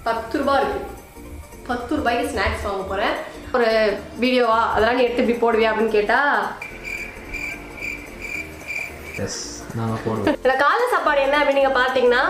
பத்து ரூபாய் இருக்கு பத்து ரூபாய்க்கு ஸ்நாக்ஸ் வாங்க போறேன் ஒரு வீடியோவா அதெல்லாம் நீ எடுத்து இப்படி போடுவியா அப்படின்னு கேட்டா எஸ் நாங்கள் போடுவோம் இந்த காலை சாப்பாடு என்ன அப்படின்னு நீங்க பாத்தீங்கன்னா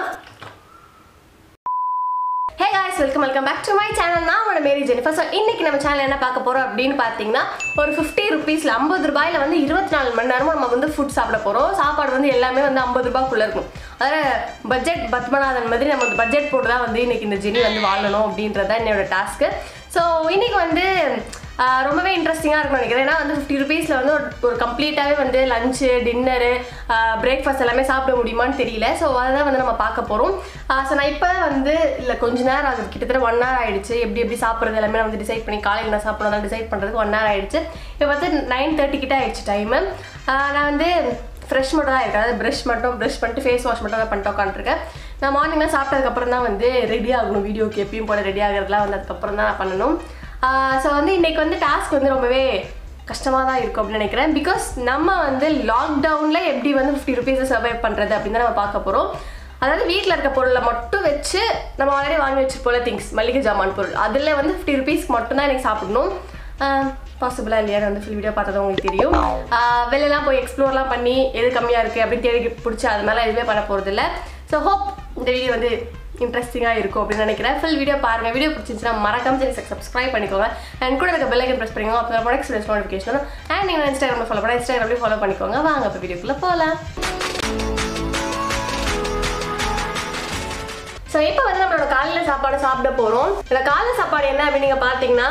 hey guys welcome welcome back to my channel நான் உங்களோட மேரி ஜெனிஃபர் ஸோ இன்னைக்கு நம்ம சேனல் என்ன பார்க்க போறோம் அப்படின்னு பார்த்தீங்கன்னா ஒரு ஃபிஃப்டி ருபீஸ்ல ஐம்பது ரூபாயில வந்து இருபத்தி நாலு மணி நேரமும் நம்ம வந்து ஃபுட் சாப்பிட போறோம் சாப்பாடு வந்து எல்லாமே வந்து ஐம்பது ரூபாய்க்குள்ள இருக்கும் அதாவது பட்ஜெட் பத்மநாதன் மாதிரி நம்ம பட்ஜெட் போட்டு தான் வந்து இன்னைக்கு இந்த ஜெனி வந்து வாழணும் அப்படின்றது தான் என்னோட டாஸ்க்கு ஸோ இன்னைக்கு வந்து ஆஹ் ரொம்பவே இன்ட்ரெஸ்டிங்காக இருக்கும்னு நினைக்கிறேன் ஏன்னா வந்து ஃபிஃப்டி ருபீஸில் வந்து ஒரு ஒரு கம்ப்ளீட்டாகவே வந்து லஞ்சு டின்னரு பிரேக்ஃபாஸ்ட் எல்லாமே சாப்பிட முடியுமான்னு தெரியல ஸோ அதை வந்து நம்ம பார்க்க போகிறோம் ஸோ நான் இப்போ வந்து இல்லை கொஞ்ச நேரம் ஆகுது கிட்டத்தட்ட ஒன் ஹவர் ஆயிடுச்சு எப்படி எப்படி சாப்பிட்றது எல்லாமே நான் வந்து டிசைட் பண்ணி காலையில் நான் சாப்பிட்றதா டிசைட் பண்ணுறதுக்கு ஒன் ஹவர் ஆயிடுச்சு இப்போ வந்து நைன் தேர்ட்டி கிட்ட ஆயிடுச்சு டைமு நான் வந்து ஃப்ரெஷ் மட்டும் தான் இருக்கேன் அதாவது ப்ரஷ் மட்டும் ப்ரஷ் பண்ணிட்டு ஃபேஸ் வாஷ் மட்டும் தான் பண்ணிட்டு உட்காந்துருக்கேன் நான் மார்னிங்லாம் சாப்பிட்டதுக்கப்புறம் தான் வந்து ரெடி ஆகணும் வீடியோக்கு எப்பயும் போல ரெடி ஆகிறதுலாம் வந்து அதுக்கப்புறம் தான் நான் பண்ணணும் ஸோ வந்து இன்னைக்கு வந்து டாஸ்க் வந்து ரொம்பவே கஷ்டமாக தான் இருக்கும் அப்படின்னு நினைக்கிறேன் பிகாஸ் நம்ம வந்து லாக்டவுனில் எப்படி வந்து ஃபிஃப்டி ருபீஸை சர்வை பண்ணுறது அப்படின்னு தான் நம்ம பார்க்க போகிறோம் அதாவது வீட்டில் இருக்க பொருளை மட்டும் வச்சு நம்ம ஆல்ரெடி வாங்கி வச்சிருப்போல திங்ஸ் மளிகை ஜாமான் பொருள் அதில் வந்து ஃபிஃப்டி ருபீஸ்க்கு மட்டும்தான் எனக்கு சாப்பிடணும் பாசிபிளாக இல்லையா வந்து ஃபுல் வீடியோ பார்த்தது உங்களுக்கு தெரியும் ஆஹ் வெளிலலாம் போய் எக்ஸ்ப்ளோர்லாம் பண்ணி எது கம்மியாக இருக்குது அப்படின்னு தேடி பிடிச்சி அது மேலே எதுவுமே பண்ண போகிறதில்ல ஸோ ஹோப் இந்த வீடியோ வந்து இன்ட்ரெஸ்டிங்காக இருக்கும் அப்படின்னு நினைக்கிறேன் ஃபுல் வீடியோ பாருங்கள் வீடியோ பிடிச்சிருந்துச்சுன்னா மறக்காம சரி சப்ஸ்கிரைப் பண்ணிக்கோங்க அண்ட் கூட இருக்க பெல் ஐக்கன் ப்ரெஸ் பண்ணிக்கோங்க அப்போ ப்ராடக்ட்ஸ் ரெஸ்ட் நோட்டிஃபிகேஷன் அண்ட் நீங்கள் இன்ஸ்டாகிராமில் ஃபாலோ பண்ணால் இன்ஸ்டாகிராம்லேயும் ஃபாலோ பண்ணிக்கோங்க வாங்க இப்போ வீடியோக்குள்ளே போகலாம் ஸோ இப்போ வந்து நம்மளோட காலையில் சாப்பாடு சாப்பிட போகிறோம் இந்த காலை சாப்பாடு என்ன அப்படின்னு நீங்கள் பார்த்தீங்கன்னா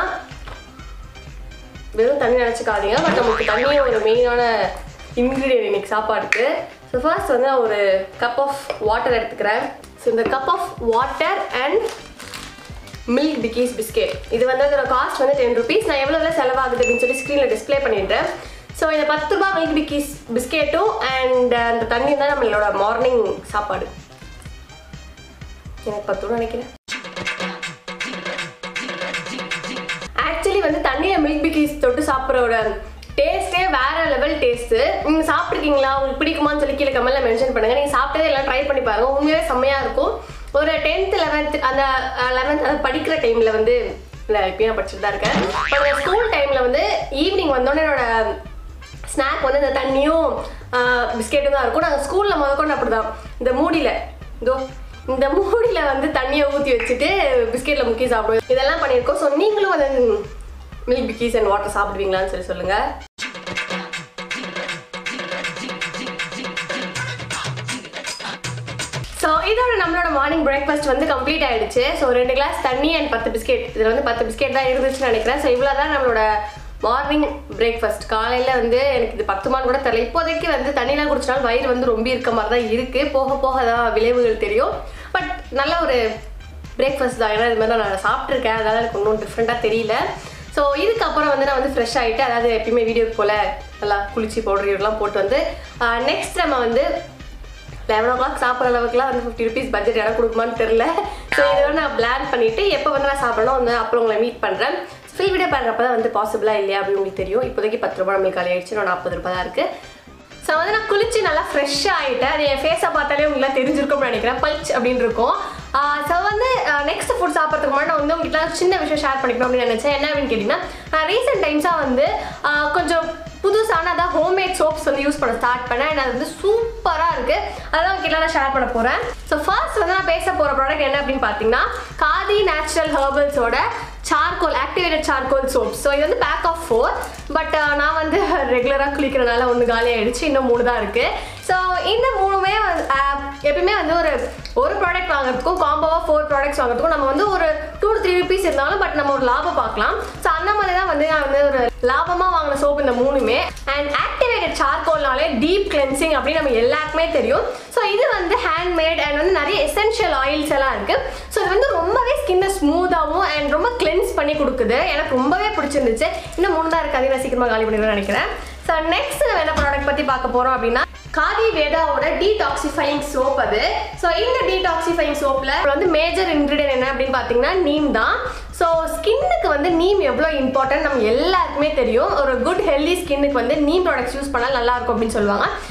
வெறும் தண்ணி நினச்சிக்காதீங்க பட் நமக்கு தண்ணியே ஒரு மெயினான இன்க்ரீடியன்ட் இன்னைக்கு சாப்பாடுக்கு ஸோ ஃபர்ஸ்ட் வந்து நான் ஒரு கப் ஆஃப் வாட்டர் எடுத்துக்கிறேன் ஸோ இந்த cup of water and Milk Bikis biscuit இது வந்து அதோட காஸ்ட் வந்து டென் ருபீஸ் நான் எவ்வளோ எவ்வளோ செலவாகுது அப்படின்னு சொல்லி ஸ்க்ரீனில் டிஸ்ப்ளே பண்ணிடுறேன் ஸோ இந்த பத்து ரூபா மில்க் பிக்கீஸ் பிஸ்கெட்டும் அண்ட் அந்த தண்ணி தான் நம்மளோட மார்னிங் சாப்பாடு எனக்கு பத்து ரூபா நினைக்கிறேன் ஆக்சுவலி வந்து தண்ணியில் மில்க் பிக்கீஸ் தொட்டு சாப்பிட்றோட டேஸ்ட்டே வேற லெவல் டேஸ்ட்டு நீங்கள் சாப்பிட்ருக்கீங்களா உங்களுக்கு பிடிக்குமான்னு சொல்லி கீழே கமெண்ட்ல மென்ஷன் பண்ணுங்க நீங்கள் சாப்பிட்டதே எல்லாம் ட்ரை பண்ணி பாருங்க உண்மையாகவே செம்மையாக இருக்கும் ஒரு டென்த் லெவன்த் அந்த லெவன்த் அது படிக்கிற டைமில் வந்து இல்லை இப்பயும் நான் படிச்சுட்டு தான் இருக்கேன் பட் ஸ்கூல் டைமில் வந்து ஈவினிங் வந்தோடனே என்னோட ஸ்நாக் வந்து இந்த தண்ணியும் பிஸ்கெட்டும் தான் இருக்கும் நாங்கள் ஸ்கூலில் முதற்கொண்டு அப்படி தான் இந்த மூடியில் இதோ இந்த மூடியில் வந்து தண்ணியை ஊற்றி வச்சுட்டு பிஸ்கெட்டில் முக்கி சாப்பிடுவோம் இதெல்லாம் பண்ணியிருக்கோம் ஸோ நீங்களும் வந்து மில்க் பிக்கீஸ் அண்ட் வாட்டர் சாப்பிடுவீங்களான்னு சொல்லி சொல்லுங்கள் ஸோ இதோட நம்மளோட மார்னிங் பிரேக்ஃபாஸ்ட் வந்து கம்ப்ளீட் ஆயிடுச்சு ஸோ ரெண்டு கிளாஸ் தண்ணி அண்ட் பத்து பிஸ்கெட் இதில் வந்து பத்து பிஸ்கெட் தான் இருந்துச்சுன்னு நினைக்கிறேன் ஸோ இவ்வளோ தான் நம்மளோட மார்னிங் பிரேக்ஃபாஸ்ட் காலையில் வந்து எனக்கு இது பத்துமான்னு கூட தெரியல இப்போதைக்கு வந்து தண்ணிலாம் குடிச்சினாலும் வயிறு வந்து ரொம்ப இருக்க மாதிரி தான் இருக்குது போக போக தான் விளைவுகள் தெரியும் பட் நல்ல ஒரு பிரேக்ஃபாஸ்ட் தான் ஏன்னா இது மாதிரி நான் சாப்பிட்ருக்கேன் அதனால எனக்கு ஒன்றும் டிஃப்ரெண்ட்டாக தெரியல ஸோ இதுக்கப்புறம் வந்து நான் வந்து ஃப்ரெஷ் ஆகிட்டு அதாவது எப்பயுமே வீடியோக்கு போல் நல்லா குளிச்சு பவுடர் இதெல்லாம் போட்டு வந்து நெக்ஸ்ட் நம்ம வந்து லெவன் ஓ கிளாக் சாப்பிட்ற அளவுக்குலாம் வந்து ஃபிஃப்டி ருபீஸ் பட்ஜெட் இடம் கொடுக்குமான்னு தெரில ஸோ இதோட நான் பிளான் பண்ணிவிட்டு எப்போ வந்து நான் சாப்பிடணும் வந்து அப்புறம் உங்களை மீட் பண்ணுறேன் ஃபில் வீடியோ பாருறப்ப தான் வந்து பாசிபிளா இல்லையா அப்படின்னு உங்களுக்கு தெரியும் இப்போதைக்கு பத்து ரூபாய் நம்மளுக்கு காலி ஆயிடுச்சு நான் நாற்பது ரூபாய் தான் இருக்குது ஸோ வந்து நான் குளிச்சு நல்லா ஃப்ரெஷ்ஷாக ஆகிட்டேன் அது என் ஃபேஸை பார்த்தாலே உங்களுக்கு தெரிஞ்சிருக்கும்னு நினைக்கிறேன் பல்ச் அப்படின்னு இருக்கும் ஸோ வந்து நெக்ஸ்ட் ஃபுட் சாப்பிட்றதுக்கு முன்னாடி நான் வந்து உங்ககிட்ட சின்ன விஷயம் ஷேர் பண்ணிக்கணும் அப்படின்னு நினச்சேன் என்ன அப்படின்னு கேட்டிங்கன்னா ரீசெண்ட் டைம்ஸாக வந்து ஆஹ் கொஞ்சம் புதுசான அதான் ஹோம்மேட் சோப்ஸ் வந்து யூஸ் பண்ண ஸ்டார்ட் பண்ணேன் and அது வந்து சூப்பராக இருக்குது அதெல்லாம் உங்ககிட்ட நான் ஷேர் பண்ண போகிறேன் ஸோ ஃபர்ஸ்ட் வந்து நான் பேச போகிற ப்ராடக்ட் என்ன அப்படின்னு பார்த்தீங்கன்னா காதி நேச்சுரல் ஹெர்பல்ஸோட charcoal activated charcoal soap so இது வந்து பேக் ஆஃப் ஃபோர் பட் நான் வந்து ரெகுலராக குளிக்கிறனால ஒன்று காலி ஆயிடுச்சு இன்னும் மூணு தான் இருக்குது ஸோ இந்த மூணுமே வந்து, ஆஹ், எப்பயுமே வந்து ஒரு ஒரு ப்ராடக்ட் வாங்குறதுக்கும் காம்போவாக ஃபோர் ப்ராடக்ட்ஸ் வாங்குறதுக்கும் நம்ம வந்து ஒரு டூ டு த்ரீ ருபீஸ் இருந்தாலும் பட் நம்ம ஒரு லாபம் பார்க்கலாம் ஸோ அந்த மாதிரி தான் வந்து நான் வந்து ஒரு லாபமாக வாங்கின சோப் இந்த மூணுமே அண்ட் ஆக்டிவேட்டட் சார்கோல்னாலே டீப் கிளென்சிங் அப்படின்னு நம்ம எல்லாருக்குமே தெரியும் ஸோ இது வந்து ஹேண்ட்மேட் அண்ட் வந்து நிறைய எசென்ஷியல் ஆயில்ஸ் எல்லாம் இருக்கு ஸோ இது வந்து ரொம்பவே ஸ்கின்னை ஸ்மூத்தாகவும் அண்ட் ரொம்ப கிளென்ஸ் பண்ணி கொடுக்குது எனக்கு ரொம்பவே பிடிச்சிருந்துச்சு இன்னும் மூணு தான் இருக்கு நான் சீக்கிரமாக காலி பண்ணிடுவேன் நினைக்கிறேன் ஸோ நெக்ஸ்ட் நம்ம என்ன ப்ராடக்ட் பற்றி பார்க்க போகிறோம் அப்படின்னா காதி வேதாவோட டீடாக்சிஃபைங் சோப் அது ஸோ இந்த டீடாக்சிஃபைங் சோப்பில் வந்து மேஜர் இன்க்ரீடியன்ட் என்ன அப்படின்னு பார்த்தீங்கன்னா நீம் தான் ஸோ ஸ்கின்னுக்கு வந்து நீம் எவ்வளோ இம்பார்ட்டன்ட் நம்ம எல்லாருக்குமே தெரியும் ஒரு குட் ஹெல்தி ஸ்கின்னுக்கு வந்து நீம் ப்ராடக்ட்ஸ் யூஸ் பண்ணால் நல்லா இருக்கும் அப்படின்னு சொல்லுவாங்க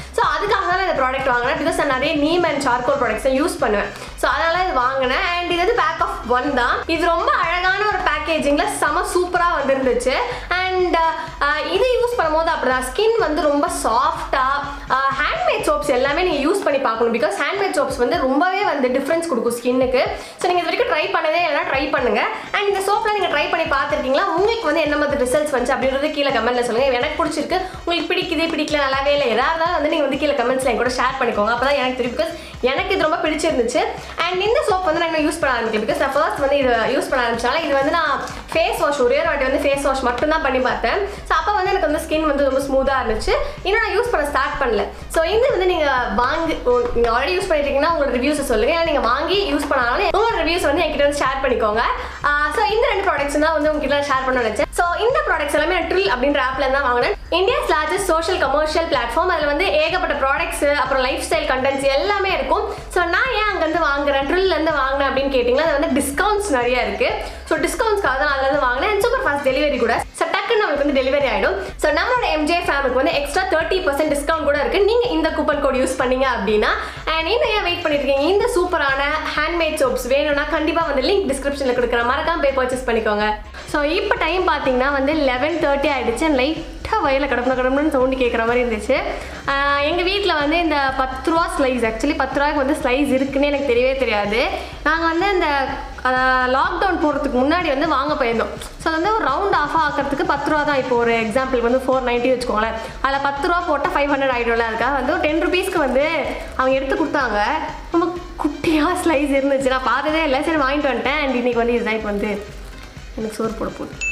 ஸோ அதுக்காக தான் நான் இந்த ப்ராடக்ட் வாங்கினேன் பிகாஸ் நான் நிறைய நீம் அண்ட் சார்கோல் ப்ராடக்ட்ஸை யூஸ் பண்ணுவேன் ஸோ அதனால இது வாங்கினேன் அண்ட் இது வந்து பேக் ஆஃப் ஒன் தான் இது ரொம்ப அழகான ஒரு பேக்கேஜிங்கில் செம சூப்பராக வந்துருந்துச்சு அண்ட் இது யூஸ் பண்ணும்போது அப்படிதான் ஸ்கின் வந்து ரொம்ப சாஃப்டாக ஹேண்ட்மேட் சோப்ஸ் எல்லாமே நீங்கள் யூஸ் பண்ணி பார்க்கணும் பிகாஸ் ஹேண்ட்மேட் சோப்ஸ் வந்து ரொம்பவே வந்து டிஃப்ரென்ஸ் கொடுக்கும் ஸ்கின்னுக்கு ஸோ நீங்கள் இது வரைக்கும் ட்ரை பண்ணதே இல்லைனா ட்ரை பண்ணுங்க அண்ட் இந்த சோப்பில் நீங்கள் ட்ரை பண்ணி பார்த்துருக்கீங்களா உங்களுக்கு வந்து என்ன மாதிரி ரிசல்ட்ஸ் வந்துச்சு அப்படின்றது கீழே கமெண்ட்ல சொல்லுங்க எனக்கு பிடிச்சிருக்கு உங்களுக்கு பிடிக்குது பிடிக்கல நல்லாவே இல்லை எதாக இருந்தாலும் வந்து நீங்கள் வந்து கீழே கமெண்ட்ஸ்ல என் கூட ஷேர் பண்ணிக்கோங்க அப்போ தான் எனக்கு தெரியும் பிகாஸ் எனக்கு இது ரொம்ப பிடிச்சிருந்துச்சு அண்ட் இந்த சோப் வந்து நான் இன்னும் யூஸ் பண்ண ஆரம்பிக்கல பிகாஸ் நான் ஃபர்ஸ்ட் வந்து இது யூஸ் பண்ண ஆரம்பிச்சாலும் இது வந்து நான் ஃபேஸ் வாஷ் ஒரே ஒரு வாட்டி வந்து ஃபேஸ் வாஷ் மட்டும் தான் பண்ணி பார்த்தேன் ஸோ அப்போ வந்து எனக்கு வந்து ஸ்கின் வந்து ரொம்ப ஸ்மூத்தாக இருந்துச்சு இன்னும் நான் யூஸ் பண்ண ஸ்டார்ட் பண்ணல ஸோ இது வந்து நீங்கள் வாங்கி நீங்கள் ஆல்ரெடி யூஸ் பண்ணிட்டீங்கன்னா உங்களோட ரிவ்யூஸை சொல்லுங்கள் இல்லை நீங்கள் வாங்கி யூஸ் பண்ணாலும் உங்களோட ரிவ்யூஸ் வந்து என்கிட்ட வந்து ஷேர் பண்ணிக்கோங்க ஸோ இந்த ரெண்டு ப்ராடக்ட்ஸ் தான் வந்து உங்ககிட்ட ஷேர் பண்ண நினச்சேன் ஸோ இந்த ப்ராடக்ட்ஸ் எல்லாமே நான் ட்ரில் அப்படின்ற ஆப்ல தான் வாங்கினேன் India's largest social commercial platform அதில் வந்து ஏகப்பட்ட ப்ராடக்ட்ஸ் அப்புறம் லைஃப் ஸ்டைல் கண்டென்ட்ஸ் எல்லாமே இருக்கும் ஸோ நான் ஏன் அங்கேருந்து வாங்குறேன் ட்ரில்லேருந்து வாங்கினேன் அப்படின்னு கேட்டிங்கன்னா அது வந்து டிஸ்கவுண்ட்ஸ் நிறைய இருக்கு ஸோ டிஸ்கவுண்ட்ஸ்க்காக தான் அதுலேருந்து வாங்கினேன் சூப்பர் ஃபாஸ்ட் டெலிவரி கூட ஸோ டக்குன்னு நமக்கு வந்து டெலிவரி ஆகிடும் ஸோ நம்மளோட எம்ஜே ஃபேமுக்கு வந்து எக்ஸ்ட்ரா தேர்ட்டி பர்சன்ட் டிஸ்கவுண்ட் கூட இருக்கு நீங்கள் இந்த கூப்பன் கோட் யூஸ் பண்ணீங்க அப்படின்னா அண்ட் இன்னும் ஏன் வெயிட் பண்ணிட்டு இருக்கீங்க இந்த சூப்பரான ஹேண்ட்மேட் சோப்ஸ் வேணும்னா கண்டிப்பாக வந்து லிங்க் டிஸ்கிரிப்ஷனில் கொடுக்குறேன் மறக்காம போய் பர்ச்சேஸ் பண்ணிக்கோங்க ஸோ இப்போ டைம் பார்த்தீங்கன்னா வந்து லெவன் தேர்ட்டி ஆயிடுச்சு லைட்டாக வயலில் கடப்பணும் கடப்பணும்னு சவுண்டு கேட்குற மாதிரி இருந்துச்சு எங்கள் வீட்டில் வந்து இந்த பத்து ரூபா ஸ்லைஸ் ஆக்சுவலி பத்து ரூபாய்க்கு வந்து ஸ்லைஸ் இருக்குன்னு எனக்கு தெரியவே தெரியாது நாங்கள் வந்து இந்த லாக்டவுன் போகிறதுக்கு முன்னாடி வந்து வாங்க போயிருந்தோம் ஸோ அது வந்து ஒரு ரவுண்ட் ஆஃப் ஆக்கிறதுக்கு பத்து ரூபா தான் இப்போ ஒரு எக்ஸாம்பிள் வந்து ஃபோர் நைன்ட்டி வச்சுக்கோங்களேன் அதில் பத்து ரூபா போட்டால் ஃபைவ் ஹண்ட்ரட் ஆகிடும்ல அதுக்காக வந்து ஒரு டென் ருபீஸ்க்கு வந்து அவங்க எடுத்து கொடுத்தாங்க ரொம்ப குட்டியாக ஸ்லைஸ் இருந்துச்சு நான் பார்த்ததே இல்லை சரி வாங்கிட்டு வந்துட்டேன் அண்ட் இன்னைக்கு வந்து இதுதான் இப்போ வந்து எனக்கு சோறு போட போகுது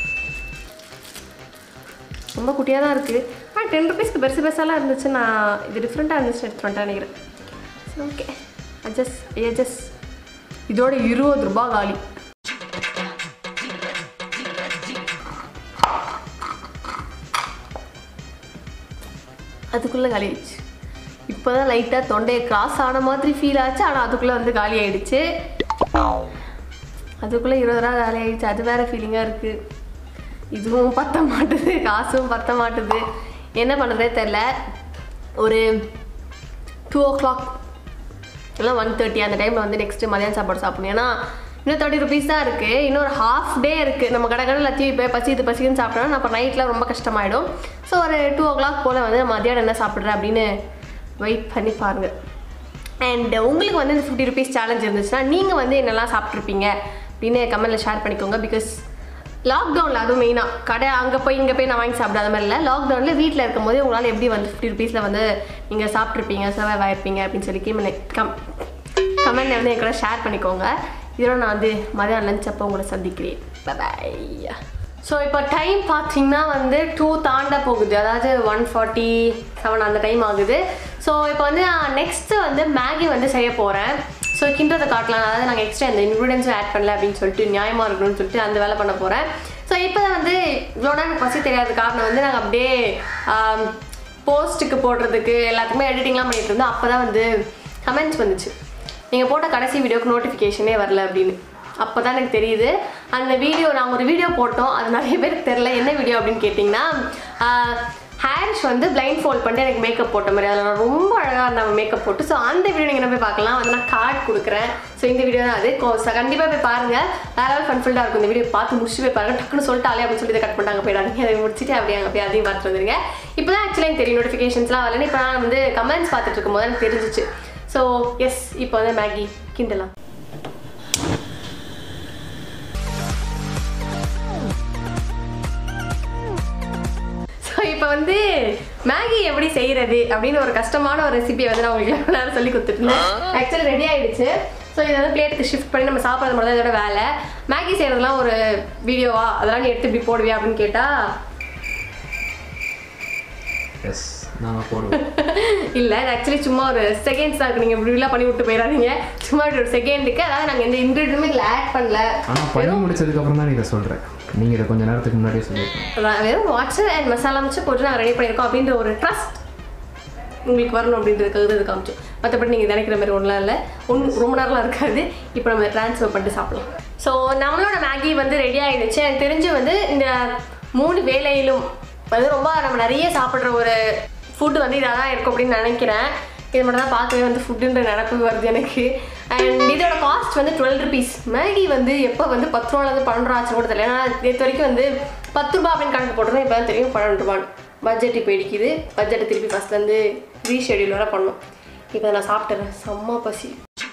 ரொம்ப குட்டியாக தான் இருக்குது ஆனால் டென் ருபீஸ்க்கு பெருசு பெருசாலாம் இருந்துச்சு நான் இது டிஃப்ரெண்ட்டாக இருந்துச்சு எடுத்து வந்துட்டேன் நினைக்கிறேன் சரி ஓகே அட்ஜஸ்ட் அட்ஜஸ்ட் இதோட இருபது ரூபாய் காலி அதுக்குள்ளே காலி ஆயிடுச்சு இப்போ தான் லைட்டாக தொண்டையை கிராஸ் ஆன மாதிரி ஃபீல் ஆச்சு ஆனால் அதுக்குள்ளே வந்து காலி ஆயிடுச்சு அதுக்குள்ளே இருபது ரூபா காலி ஆயிடுச்சு அது வேற ஃபீலிங்காக இருக்குது இதுவும் பத்த மாட்டுது காசும் பத்த மாட்டுது என்ன பண்ணுறதே தெரில ஒரு டூ ஓ கிளாக் இல்லை ஒன் தேர்ட்டி அந்த டைமில் வந்து நெக்ஸ்ட்டு மதியானம் சாப்பாடு சாப்பிடணும் ஏன்னா இன்னும் தேர்ட்டி ருபீஸ் தான் இருக்குது இன்னொரு ஹாஃப் டே இருக்குது நம்ம கடை கடை எல்லாத்தையும் இப்போ பசி இது பசிக்குன்னு சாப்பிட்டோம்னா அப்போ நைட்டில் ரொம்ப கஷ்டமாயிடும் ஸோ ஒரு டூ ஓ கிளாக் போல் வந்து மதியானம் என்ன சாப்பிட்றேன் அப்படின்னு வெயிட் பண்ணி பாருங்கள் அண்ட் உங்களுக்கு வந்து இந்த ஃபிஃப்டி ருபீஸ் சேலஞ்ச் இருந்துச்சுன்னா நீங்கள் வந்து என்னெல்லாம் சாப்பிட்ருப்பீங்க அப்படின்னு கமெண்ட்டில் ஷேர் பண்ணிக்கோங்க பிகாஸ் லாக்டவுனில் அதுவும் மெயினாக கடை அங்கே போய் இங்கே போய் நான் வாங்கி சாப்பிடாத மாதிரி இல்லை லாக்டவுனில் வீட்டில் இருக்கும்போது உங்களால் எப்படி வந்து ஃபிஃப்டி ருபீஸில் வந்து நீங்கள் சாப்பிட்ருப்பீங்க சர்வைவ் ஆயிருப்பீங்க அப்படின்னு சொல்லி கீழே கம் கமெண்ட்டில் வந்து என் கூட ஷேர் பண்ணிக்கோங்க இதோட நான் வந்து மதியம் லஞ்ச் அப்போ உங்களை சந்திக்கிறேன் பாய் ஸோ இப்போ டைம் பார்த்தீங்கன்னா வந்து டூ தாண்ட போகுது அதாவது ஒன் ஃபார்ட்டி செவன் அந்த டைம் ஆகுது ஸோ இப்போ வந்து நான் நெக்ஸ்ட்டு வந்து மேகி வந்து செய்ய போகிறேன் ஸோ கிண்டதை காட்டலாம் அதாவது நாங்கள் எக்ஸ்ட்ரா இந்த இன்க்ரீடியன்ஸும் ஆட் பண்ணல அப்படின்னு சொல்லிட்டு நியாயமாக இருக்கணும்னு சொல்லிட்டு அந்த வேலை பண்ண போகிறேன் ஸோ இப்போ தான் வந்து இவ்வளோ நேரம் பசி தெரியாத காரணம் வந்து நாங்கள் அப்படியே போஸ்ட்டுக்கு போடுறதுக்கு எல்லாத்துக்குமே எடிட்டிங்லாம் பண்ணிட்டு இருந்தோம் அப்போ தான் வந்து கமெண்ட்ஸ் வந்துச்சு நீங்கள் போட்ட கடைசி வீடியோக்கு நோட்டிஃபிகேஷனே வரல அப்படின்னு அப்போ தான் எனக்கு தெரியுது அந்த வீடியோ நாங்கள் ஒரு வீடியோ போட்டோம் அது நிறைய பேருக்கு தெரில என்ன வீடியோ அப்படின்னு கேட்டிங்கன்னா ஹேர்ஸ் வந்து பிளைண்ட் ஃபோல்ட் பண்ணிட்டு எனக்கு மேக்கப் போட்ட மாதிரி அதில் நான் ரொம்ப அழகாக இருந்தாங்க மேக்கப் போட்டு ஸோ அந்த வீடியோ நீங்கள் என்ன போய் பார்க்கலாம் வந்து நான் கார்டு கொடுக்குறேன் ஸோ இந்த வீடியோ தான் அது கண்டிப்பாக போய் பாருங்கள் வேற லெவல் ஃபன்ஃபுல்லாக இருக்கும் இந்த வீடியோ பார்த்து முடிச்சு போய் பாருங்க டக்குன்னு சொல்லிட்டாலே அப்படின்னு சொல்லி இதை கட் பண்ணிட்டாங்க போயிடாங்க அதை முடிச்சுட்டு அப்படியே அங்கே போய் அதையும் பார்த்துட்டு வந்துருங்க இப்போ தான் ஆக்சுவலாக எனக்கு தெரியும் நோட்டிஃபிகேஷன்ஸ்லாம் வரலன்னு இப்போ நான் வந்து கமெண்ட்ஸ் பார்த்துட்டு இருக்கும்போது எனக்கு தெரிஞ்சிச்சு ஸோ எஸ் இப்போ வந்து மேகி கிண்டலாம் ஸோ இப்போ வந்து மேகி எப்படி செய்யறது அப்படின்னு ஒரு கஷ்டமான ஒரு ரெசிபியை வந்து நான் உங்களுக்கு எவ்வளோ நேரம் சொல்லி கொடுத்துருந்தேன் ஆக்சுவலி ரெடி ஆயிடுச்சு ஸோ இதை வந்து பிளேட்டுக்கு ஷிஃப்ட் பண்ணி நம்ம சாப்பிட்றது மட்டும் தான் இதோட வேலை மேகி செய்யறதுலாம் ஒரு வீடியோவா அதெல்லாம் நீ எடுத்து இப்படி போடுவியா அப்படின்னு கேட்டால் எஸ் நாங்கள் போடுவோம் இல்லை இது ஆக்சுவலி சும்மா ஒரு செகண்ட்ஸ் தான் இருக்கு நீங்கள் இப்படிலாம் பண்ணி விட்டு போயிடாதீங்க சும்மா இப்படி ஒரு செகண்டுக்கு அதாவது நாங்கள் எந்த இன்க்ரீடியமே இதில் ஆட் பண்ணல ஆனால் பண்ணி முடிச்சதுக்கப்புறம் தான் இதை சொல்கிறேன் நீங்கள் இதை கொஞ்ச நேரத்துக்கு முன்னாடியே சொல்லியிருக்கீங்க அதான் வெறும் வாட்ஸ்அப் அண்ட் மசாலா வச்சு போட்டு நாங்கள் ரெடி பண்ணியிருக்கோம் அப்படின்ற ஒரு ட்ரஸ்ட் உங்களுக்கு வரணும் அப்படின்றதுக்காக இது காமிச்சோம் மற்றபடி நீங்கள் நினைக்கிற மாதிரி ஒன்றும் இல்லை ஒன்று ரொம்ப நேரம்லாம் இருக்காது இப்போ நம்ம ட்ரான்ஸ்ஃபர் பண்ணிட்டு சாப்பிடலாம் ஸோ நம்மளோட மேகி வந்து ரெடி ஆகிடுச்சு எனக்கு தெரிஞ்சு வந்து இந்த மூணு வேலையிலும் வந்து ரொம்ப நம்ம நிறைய சாப்பிட்ற ஒரு ஃபுட்டு வந்து இதாக தான் இருக்கும் அப்படின்னு நினைக்கிறேன் இது மட்டும் தான் பார்க்கவே வந்து ஃபுட்டுன்ற நினப்பு வருது எனக்கு அண்ட் இதோட காஸ்ட் வந்து டுவெல் ருபீஸ் மேகி வந்து எப்போ வந்து பத்து ரூபாலேருந்து பன்னெண்டு ரூபா ஆச்சுன்னு கூட தெரியல ஏன்னா நேற்று வரைக்கும் வந்து பத்து ரூபா அப்படின்னு கணக்கு போட்டிருந்தேன் இப்போ தான் தெரியும் பன்னெண்டு ரூபான்னு பட்ஜெட் இப்போ இடிக்குது பட்ஜெட்டை திருப்பி ஃபஸ்ட்லேருந்து ரீஷெடியூல் வர பண்ணோம் இப்போ நான் சாப்பிட்டுறேன் செம்ம பசி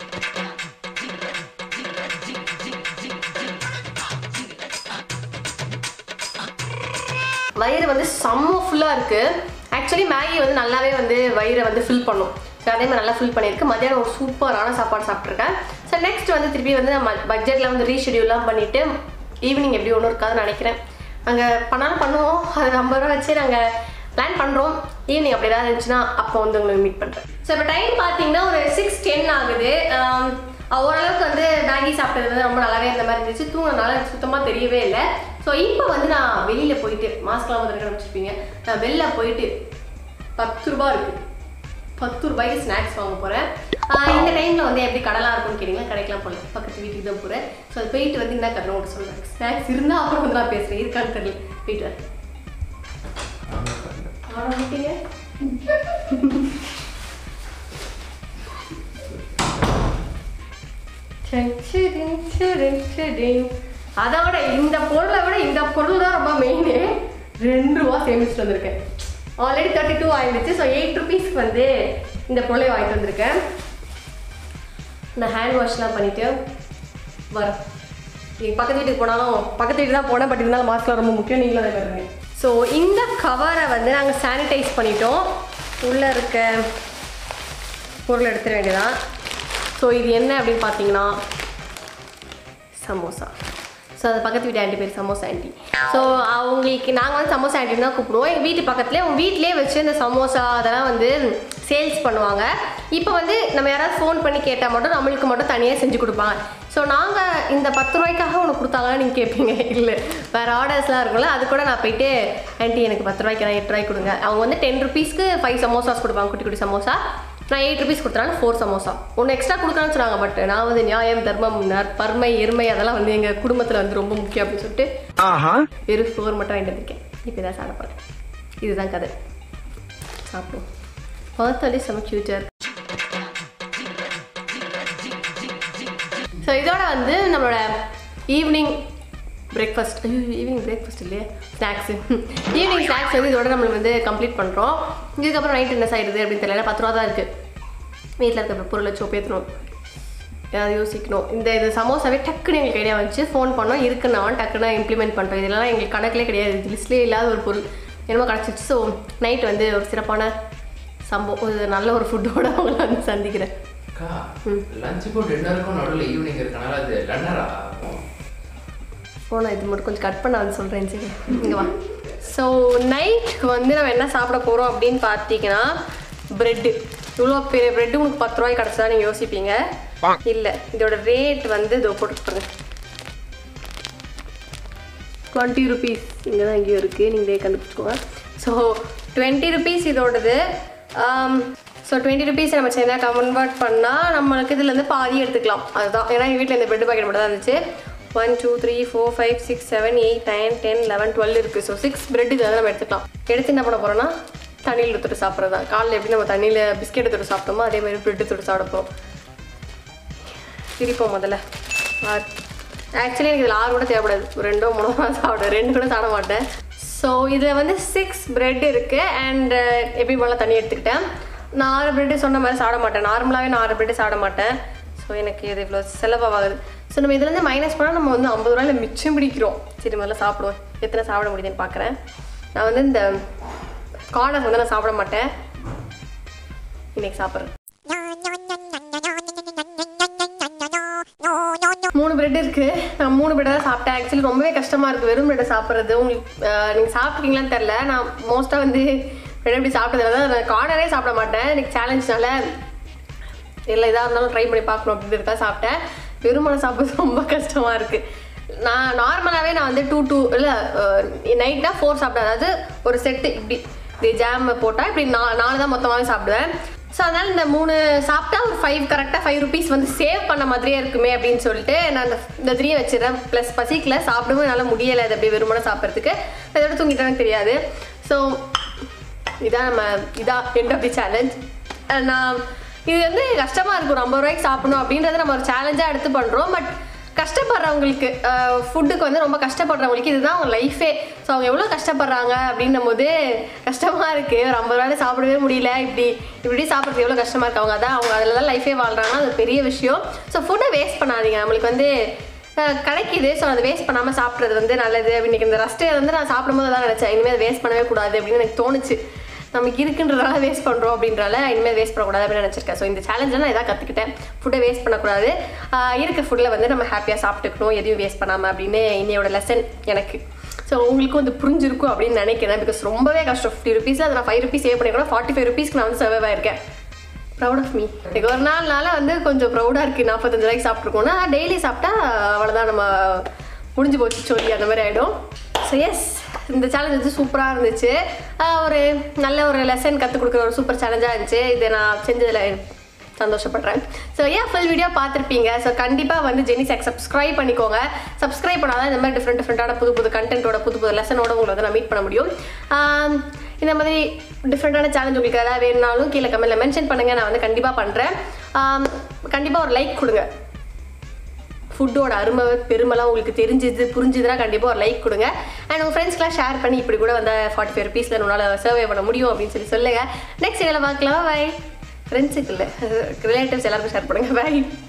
வயிறு வந்து செம்ம ஃபுல்லாக இருக்குது ஆக்சுவலி மேகி வந்து நல்லாவே வந்து வயிறை வந்து ஃபில் பண்ணும் ஸோ அதே மாதிரி நல்லா ஃபில் பண்ணியிருக்கு மத்தியானம் ஒரு சூப்பரான சாப்பாடு சாப்பிட்ருக்கேன் ஸோ நெக்ஸ்ட் வந்து திருப்பி வந்து நம்ம பட்ஜெட்டில் வந்து ரீஷெடியூல்லாம் பண்ணிவிட்டு ஈவினிங் எப்படி ஒன்றும் இருக்காதுன்னு நினைக்கிறேன் அங்கே பண்ணாலும் பண்ணுவோம் அது ஐம்பது ரூபா வச்சு நாங்கள் பிளான் பண்ணுறோம் ஈவினிங் அப்படி ஏதாவது இருந்துச்சுன்னா அப்போ வந்து உங்களுக்கு மீட் பண்ணுறேன் ஸோ இப்போ டைம் பார்த்தீங்கன்னா ஒரு சிக்ஸ் டென் ஆகுது ஆம், ஓரளவுக்கு வந்து மேகி சாப்பிட்டது வந்து ரொம்ப நல்லாவே இருந்த மாதிரி இருந்துச்சு தூங்கினால எனக்கு சுத்தமாக தெரியவே இல்லை ஸோ இப்போ வந்து நான் வெளியில் போயிட்டு மாஸ்க்லாம் வந்து ரெடி வச்சுருப்பீங்க நான் வெளில போயிட்டு பத்து ரூபா இருக்குது பத்து ரூபாய்க்கு ஸ்நாக்ஸ் வாங்க போகிறேன் இந்த டைமில் வந்து எப்படி கடலாக இருக்கும்னு கேட்டிங்கன்னா கிடைக்கலாம் போல பக்கத்து வீட்டுக்கு தான் போகிறேன் ஸோ அது போயிட்டு வந்து என்ன கட்டணும் உங்களுக்கு சொல்கிறேன் ஸ்நாக்ஸ் இருந்தால் அப்புறம் வந்து நான் பேசுகிறேன் இருக்கான்னு தெரியல போயிட்டு வரேன் ஆரம்பிட்டீங்க அதோட இந்த பொருளை விட இந்த பொருள் தான் ரொம்ப மெயின் ரெண்டு ரூபா சேமிச்சுட்டு வந்திருக்கேன் ஆல்ரெடி தேர்ட்டி டூ ஆயிடுச்சு ஸோ எயிட் ருபீஸ்க்கு வந்து இந்த பொருளை வாங்கிட்டு வந்திருக்கேன் நான் ஹேண்ட் வாஷ்லாம் பண்ணிட்டு வரேன் நீங்கள் பக்கத்து வீட்டுக்கு போனாலும் பக்கத்து வீட்டுக்கு தான் போனேன் பட் இருந்தாலும் மாஸ்க்லாம் ரொம்ப முக்கியம் நீங்களும் அதை பாருங்க ஸோ இந்த கவரை வந்து நாங்கள் சானிடைஸ் பண்ணிட்டோம் உள்ளே இருக்க பொருள் எடுத்துட வேண்டியதான் ஸோ இது என்ன அப்படின்னு பார்த்தீங்கன்னா சமோசா ஸோ அது பக்கத்து வீட்டு ஆண்டி பேர் சமோசா ஆண்டி ஸோ அவங்களுக்கு நாங்கள் வந்து சமோசா ஆண்டி தான் கூப்பிடுவோம் எங்கள் வீட்டு பக்கத்துலேயே அவங்க வீட்டிலே வச்சு இந்த சமோசா அதெல்லாம் வந்து சேல்ஸ் பண்ணுவாங்க இப்போ வந்து நம்ம யாராவது ஃபோன் பண்ணி கேட்டால் மட்டும் நம்மளுக்கு மட்டும் தனியாக செஞ்சு கொடுப்பாங்க ஸோ நாங்கள் இந்த பத்து ரூபாய்க்காக உனக்கு கொடுத்தாங்கன்னு நீங்கள் கேட்பீங்க இல்லை வேறு ஆர்டர்ஸ்லாம் இருக்கும்ல அது கூட நான் போயிட்டு ஆண்டி எனக்கு பத்து ரூபாய்க்கு நான் எட்டு ரூபாய்க்கு கொடுங்க அவங்க வந்து டென் ருபீஸ்க்கு ஃபைவ் சமோசாஸ் கொடுப்பாங்க குட்டி குட்டி சமோசா நான் எயிட் ருபீஸ் கொடுத்தனால ஃபோர் சமோசா ஒன்று எக்ஸ்ட்ரா கொடுக்கலாம்னு சொன்னாங்க பட் நான் வந்து நியாயம் தர்மம் நற் பர்மை எருமை அதெல்லாம் வந்து எங்கள் குடும்பத்தில் வந்து ரொம்ப முக்கியம் அப்படின்னு சொல்லிட்டு வெறும் ஃபோர் மட்டும் வாங்கிட்டு வந்திருக்கேன் இப்போ தான் சாப்பிட போகிறேன் இதுதான் கதை சாப்பிடுவோம் பார்த்தாலே செம ஃபியூச்சர் ஸோ இதோட வந்து நம்மளோட ஈவினிங் பிரேக்ஃபாஸ்ட் ஈவினிங் பிரேக்ஃபாஸ்ட் இல்லையா ஸ்நாக்ஸு ஈவினிங் ஸ்நாக்ஸ் வந்து இதோட நம்ம வந்து கம்ப்ளீட் பண்ணுறோம் இதுக்கப்புறம் நைட் என்ன ஆயிடுது அப்படின்னு தெரியல பத்து ரூபா தான் இருக்குது வீட்டில் இருக்க பொருளை சோப்பேற்றணும் ஏதாவது யோசிக்கணும் இந்த இது சமோசாவே டக்குன்னு எங்களுக்கு ஐடியா வந்துச்சு ஃபோன் பண்ணோம் இருக்குன்னு நான் டக்குன்னு இம்ப்ளிமெண்ட் பண்ணுறோம் இதெல்லாம் எங்களுக்கு கணக்கிலே கிடையாது இது லிஸ்ட்லேயே இல்லாத ஒரு பொருள் என்னமோ கிடச்சிச்சு ஸோ நைட் வந்து ஒரு சிறப்பான சம்பவம் ஒரு நல்ல ஒரு ஃபுட்டோட அவங்கள வந்து சந்திக்கிறேன் அக்கா லஞ்சுக்கும் டின்னருக்கும் நடுவில் ஈவினிங் இருக்கனால அது லன்னரா ஃபோனை இது மட்டும் கொஞ்சம் கட் பண்ண வந்து சொல்கிறேன் சரி இங்கே வா ஸோ நைட்டுக்கு வந்து நம்ம என்ன சாப்பிட போகிறோம் அப்படின்னு பார்த்தீங்கன்னா ப்ரெட்டு இவ்வளோ பெரிய ப்ரெட்டு உங்களுக்கு பத்து ரூபாய்க்கு கிடச்சதா நீங்கள் யோசிப்பீங்க இல்லை இதோட ரேட் வந்து இதோ போட்டுருப்பாங்க டுவெண்ட்டி ருபீஸ் இங்கே தான் எங்கேயோ இருக்குது நீங்களே கண்டுபிடிச்சிக்கோங்க ஸோ டுவெண்ட்டி ருபீஸ் இதோடது ஸோ டுவெண்ட்டி ருபீஸ் நம்ம சேர்ந்தா கன்வெர்ட் பண்ணால் நம்மளுக்கு இதுலேருந்து பாதி எடுத்துக்கலாம் அதுதான் ஏன்னா எங்கள் வீட்டில் இந்த பிரெட் பாக்கெட் மட்டும் தான் இருந்துச்சு one two three four five six seven eight nine ten eleven twelve இருக்குது ஸோ சிக்ஸ் பிரெட் இதை நம்ம எடுத்துக்கலாம் எடுத்து என்ன பண்ண போகிறோம்னா தண்ணியில் தொட்டு சாப்பிட்றது தான் காலைல எப்படி நம்ம தண்ணியில் பிஸ்கெட்டை தொட்டு சாப்பிட்டோமோ அதே மாதிரி பிரெட்டு தொட்டு சாப்பிட போகிறோம் பிரிப்போம் முதல்ல ஆறு ஆக்சுவலி எனக்கு இதில் ஆறு கூட தேவைப்படாது ஒரு ரெண்டோ மூணோ தான் சாப்பிடுவேன் ரெண்டு கூட சாப்பிட மாட்டேன் ஸோ இதில் வந்து சிக்ஸ் பிரெட் இருக்குது அண்ட் எப்படி போல தண்ணி எடுத்துக்கிட்டேன் நான் ஆறு பிரெட்டு சொன்ன மாதிரி சாப்பிட மாட்டேன் நார்மலாகவே நான் ஆறு பிரெட்டு சாப்பிட மாட்டேன் ஸோ எனக்கு இது இவ்வளோ செலவாகுது ஸோ நம்ம இதுலேருந்து மைனஸ் பண்ணால் நம்ம வந்து ஐம்பது ரூபாயில் மிச்சம் பிடிக்கிறோம் சரி முதல்ல சாப்பிடுவோம் எத்தனை சாப்பிட முடியுதுன்னு பார்க்குறேன் நான் வந்து இந்த கார்னர்ஸ் வந்து நான் சாப்பிட மாட்டேன் இன்னைக்கு சாப்பிட்றேன் மூணு பிரெட் இருக்கு நான் மூணு பிரெட் தான் சாப்பிட்டேன் ஆக்சுவலி ரொம்பவே கஷ்டமா இருக்கு வெறும் பிரெட்டை சாப்பிட்றது உங்களுக்கு அஹ், நீங்க சாப்பிட்டீங்களான்னு தெரில நான் மோஸ்ட்டாக வந்து பிரெட் எப்படி சாப்பிட்டதுல தான் நான் கார்னரே சாப்பிட மாட்டேன் எனக்கு சேலஞ்ச்னால இல்லை எதாக இருந்தாலும் ட்ரை பண்ணி பார்க்கணும் அப்படின்றதுக்காக சாப்பிட்டேன் வெறுமனை சாப்பிட்றது ரொம்ப கஷ்டமா இருக்கு நான் நார்மலாகவே நான் வந்து டூ டூ இல்லை நைட்னா ஃபோர் சாப்பிட்டேன் அதாவது ஒரு செட்டு இப்படி இப்படி ஜாம் போட்டால் இப்படி நா நாலு தான் மொத்தமாகவே சாப்பிடுவேன் ஸோ அதனால் இந்த மூணு சாப்பிட்டா ஒரு ஃபைவ் கரெக்டாக ஃபைவ் ருபீஸ் வந்து சேவ் பண்ண மாதிரியே இருக்குமே அப்படின்னு சொல்லிட்டு நான் அந்த இந்த த்ரீ வச்சிடுறேன் ப்ளஸ் பசிக்கல சாப்பிடவும் என்னால் முடியலை அது அப்படியே வெறுமனை சாப்பிட்றதுக்கு இதோட தூங்கிட்டேன்னு தெரியாது ஸோ இதான் நம்ம இதான் எண்ட் ஆஃப் தி சேலஞ்ச் நான் இது வந்து கஷ்டமாக இருக்கும் ஒரு ஐம்பது ரூபாய்க்கு சாப்பிடணும் அப்படின்றத நம்ம ஒரு சேலஞ்சாக எடுத்து பண்ணுறோம் பட் கஷ்டப்படுறவங்களுக்கு ஃபுட்டுக்கு வந்து ரொம்ப கஷ்டப்படுறவங்களுக்கு இதுதான் அவங்க லைஃபே ஸோ அவங்க எவ்வளோ கஷ்டப்படுறாங்க அப்படின்னும் போது கஷ்டமாக இருக்குது ஒரு ஐம்பது ரூபாய் சாப்பிடவே முடியல இப்படி இப்படி சாப்பிட்றது எவ்வளோ கஷ்டமாக இருக்கு அவங்க அதான் அவங்க அதில் தான் லைஃபே வாழ்கிறாங்கன்னா அது பெரிய விஷயம் ஸோ ஃபுட்டை வேஸ்ட் பண்ணாதீங்க நம்மளுக்கு வந்து அஹ், கிடைக்குது ஸோ அதை வேஸ்ட் பண்ணாமல் சாப்பிட்றது வந்து நல்லது இன்னைக்கு இந்த ரஸ்ட்டை வந்து நான் சாப்பிடும்போது தான் நினச்சேன் இனிமேல் வேஸ்ட் பண்ணவே கூடாது அப்படின்னு எனக்கு தோணுச்சு நமக்கு இருக்குன்றதால வேஸ்ட் பண்ணுறோம் அப்படின்றனால இனிமேல் வேஸ்ட் பண்ணக்கூடாது அப்படின்னு நினச்சிருக்கேன் ஸோ இந்த சேலஞ்சில் நான் இதான் கற்றுக்கிட்டேன் ஃபுட்டை வேஸ்ட் பண்ணக்கூடாது ஆஹ் இருக்க ஃபுட்டில் வந்து நம்ம ஹாப்பியாக சாப்பிட்டுக்கணும் எதையும் வேஸ்ட் பண்ணாமல் அப்படின்னு இன்னையோட லெசன் எனக்கு ஸோ உங்களுக்கும் வந்து புரிஞ்சிருக்கும் அப்படின்னு நினைக்கிறேன் பிகாஸ் ரொம்பவே கஷ்டம் ஃபிஃப்டி ருபீஸில் அதை நான் ஃபைவ் ருபீஸ் சேவ் பண்ணிக்கூட ஃபார்ட்டி ஃபைவ் ருபீஸ்க்கு நான் வந்து சர்வைவ் ஆயிருக்கேன் ப்ரௌட் ஆஃப் மீ எனக்கு ஒரு நாள்னால வந்து கொஞ்சம் ப்ரௌடாக இருக்குது நாற்பத்தஞ்சு ரூபாய்க்கு சாப்பிட்ருக்கோம்னா டெய்லி சாப்பிட்டா அவ்வளோதான் நம்ம முடிஞ்சு போச்சு சொல்லி அந்த மாதிரி ஆகிடும் ஸோ எஸ் இந்த சேலஞ்ச் வந்து சூப்பராக இருந்துச்சு ஆஹ் ஒரு நல்ல ஒரு லெசன் கற்றுக் கொடுக்குற ஒரு சூப்பர் சேலஞ்சாக இருந்துச்சு இதை நான் செஞ்சதில் சந்தோஷப்படுறேன் ஸோ ஏன் ஃபுல் வீடியோ பார்த்துருப்பீங்க ஸோ கண்டிப்பாக வந்து ஜெனிசெக் சப்ஸ்கிரைப் பண்ணிக்கோங்க சப்ஸ்கிரைப் பண்ணாதான் இந்த மாதிரி டிஃப்ரெண்ட் டிஃப்ரெண்ட்டான புது புது கண்டென்ட்டோட புது புது லெசனோட உங்களை வந்து நான் மீட் பண்ண முடியும் ஆம், இந்த மாதிரி டிஃப்ரெண்ட்டான சேலஞ்ச் உங்களுக்கு ஏதாவது வேணுனாலும் கீழே கமெண்ட்டில் மென்ஷன் பண்ணுங்கள் நான் வந்து கண்டிப்பாக பண்ணுறேன் கண்டிப்பாக ஒரு லைக் கொடுங்க ஃபுட்டோட அருமை பெருமைலாம் உங்களுக்கு தெரிஞ்சது புரிஞ்சுதுன்னா கண்டிப்பாக ஒரு லைக் கொடுங்க அண்ட் உங்கள் ஃப்ரெண்ட்ஸ்க்குலாம் ஷேர் பண்ணி இப்படி கூட வந்து ஃபார்ட்டி ஃபைவ் ருபீஸில் உன்னால் சர்வே பண்ண முடியும் அப்படின்னு சொல்லி சொல்லுங்கள் நெக்ஸ்ட் இதில் பார்க்கலாம் பை ஃப்ரெண்ட்ஸுக்கு இல்லை ரிலேட்டிவ்ஸ் எல்லாருக்கும் ஷேர் பண்ணுங்கள் பை